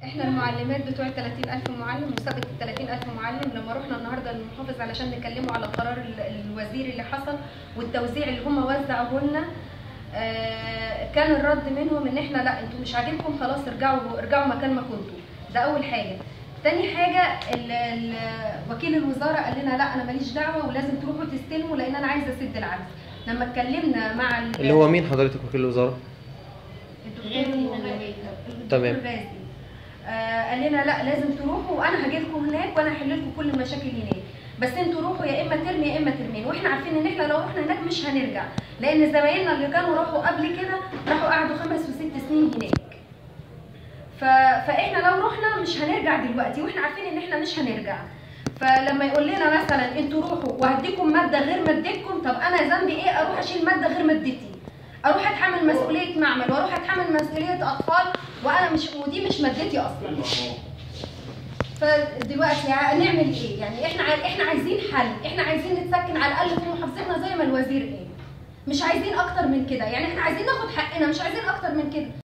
احنا المعلمات بتوع ال 30000 معلم مسابقه ال 30000 معلم لما رحنا النهارده للمحافظ علشان نكلمه على قرار ال- الوزير اللي حصل والتوزيع اللي هم وزعوه لنا آه، كان الرد منهم ان احنا لا انتوا مش عاجبكم خلاص ارجعوا ارجعوا مكان ما كنتوا ده اول حاجه تاني حاجه ال- ال- وكيل الوزاره قال لنا لا انا ماليش دعوه ولازم تروحوا تستلموا لان انا عايزه اسد العجز لما اتكلمنا مع ال- اللي هو مين حضرتك وكيل الوزاره الدكتور تمام. الدكتور غازي آه قال لنا لا لازم تروحوا وانا هاجي لكم هناك وانا هحل لكم كل المشاكل هناك بس انتوا روحوا يا اما ترمي يا اما ترمين واحنا عارفين ان احنا لو رحنا هناك مش هنرجع لان زمايلنا اللي كانوا راحوا قبل كده راحوا قعدوا خمس وست سنين هناك ف... فاحنا لو رحنا مش هنرجع دلوقتي واحنا عارفين ان احنا مش هنرجع فلما يقول لنا مثلا انتوا روحوا وهديكم ماده غير مادتكم طب انا ذنبي ايه اروح اشيل ماده غير مادتي اروح اتحمل مسؤوليه معمل واروح اتحمل مسؤوليه اطفال وانا مش ودي مش مادتي اصلا فدلوقتي هنعمل ايه يعني احنا عاي... احنا عايزين حل احنا عايزين نتسكن على الاقل في محافظتنا زي ما الوزير قال مش عايزين اكتر من كده يعني احنا عايزين ناخد حقنا مش عايزين اكتر من كده